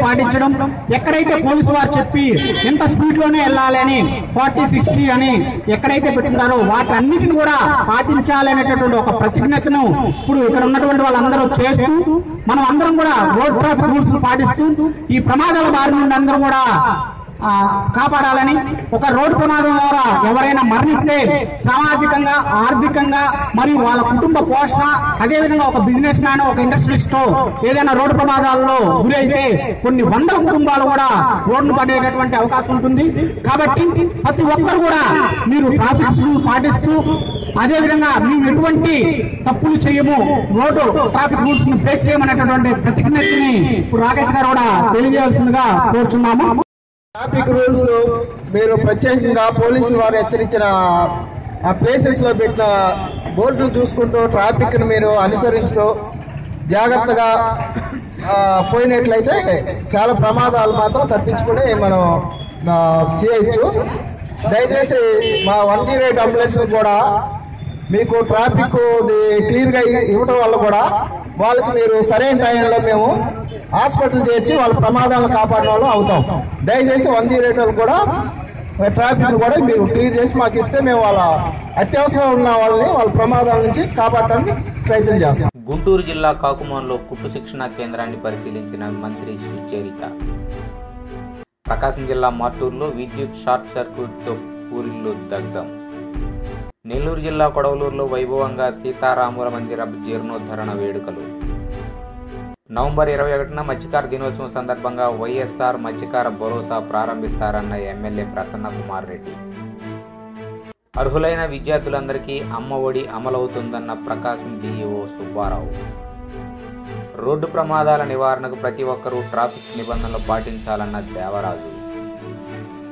పాటించడం ఎక్కడైతే పోలీసు వారు చెప్పి ఎంత స్పీడ్ లోనే వెళ్ళాలి అని ఫార్టీ సిక్స్టీ అని ఎక్కడైతే పెట్టుకుంటారో వాటన్నిటిని కూడా పాటించాలనేటటువంటి ఒక ప్రతిజ్ఞతను ఇప్పుడు ఇక్కడ ఉన్నటువంటి వాళ్ళందరూ చేస్తూ మనం అందరం కూడా రోడ్ ట్రాఫిక్ రూల్స్ పాటిస్తూ ఈ ప్రమాదాల బారి నుండి అందరం కూడా ఆ, కాపాడాలని ఒక రోడ్డు ప్రమాదం ద్వారా ఎవరైనా మరణిస్తే సామాజికంగా ఆర్థికంగా మరియు వాళ్ళ కుటుంబ పోషణ అదేవిధంగా ఒక బిజినెస్ మ్యాన్ ఒక ఇండస్ట్రియలిస్ట్ ఏదైనా రోడ్డు ప్రమాదాల్లో గురి అయితే కొన్ని వందల కుటుంబాలు కూడా రోడ్డు పడేటటువంటి అవకాశం ఉంటుంది కాబట్టి ప్రతి ఒక్కరు కూడా మీరు ట్రాఫిక్ రూల్స్ పాటిస్తూ అదే విధంగా మేము ఎటువంటి తప్పులు చేయము రోడ్డు ట్రాఫిక్ రూల్స్ ని బ్రేక్ చేయమనేటటువంటి ప్రతిజ్ఞని ఇప్పుడు రాకేష్ గారు కూడా తెలియజేయాల్సిందిగా కోరుచున్నాము ట్రాఫిక్ రూల్స్ మీరు ప్రత్యేకంగా పోలీసులు వారు హెచ్చరించిన ఆ ప్లేసెస్ లో పెట్టిన బోర్డులు చూసుకుంటూ ట్రాఫిక్ ను మీరు అనుసరిస్తూ జాగ్రత్తగా ఆ, పోయినట్లయితే చాలా ప్రమాదాలు మాత్రం తప్పించుకుని మనం ఆ, చేయొచ్చు దయచేసి మా వన్ జీరో ఎయిట్ అంబులెన్స్ కూడా మీకు ట్రాఫిక్ క్లియర్ గా ఇవ్వడం వల్ల కూడా వాళ్ళకి మీరు సరైన టైంలో మేము హాస్పిటల్ చేర్చి వాళ్ళ ప్రమాదాలను కాపాడిన వాళ్ళు అవుతాం దయచేసి వన్ జీరో ఎయిట్ వాళ్ళు కూడా ట్రాఫిక్ కూడా మీరు క్లియర్ చేసి మాకు ఇస్తే మేము వాళ్ళ అత్యవసరం ఉన్న వాళ్ళని వాళ్ళ ప్రమాదాల నుంచి కాపాడటానికి ప్రయత్నం చేస్తాం గుంటూరు జిల్లా కాకుమాన్లో కుట్టు శిక్షణా కేంద్రాన్ని పరిశీలించిన మంత్రి సుచరిత ప్రకాశం జిల్లా మార్టూరులో విద్యుత్ షార్ట్ సర్క్యూట్తో పూరిల్లు దగ్ధం నెల్లూరు జిల్లా కొడవలూరులో వైభవంగా సీతారాముల మందిర జీర్ణోద్ధరణ వేడుకలు నవంబర్ ఇరవై ఒకటిన మత్స్యకార దినోత్సవం సందర్భంగా వైఎస్ఆర్ మత్స్యకార భరోసా ప్రారంభిస్తారన్న ఎమ్మెల్యే ప్రసన్న కుమార్ రెడ్డి అర్హులైన విద్యార్థులందరికీ అమ్మ ఒడి అమలవుతుందన్న ప్రకాశం డీఈఓ సుబ్బారావు రోడ్డు ప్రమాదాల నివారణకు ప్రతి ఒక్కరూ ట్రాఫిక్ నిబంధనలు పాటించాలన్న దేవరాజు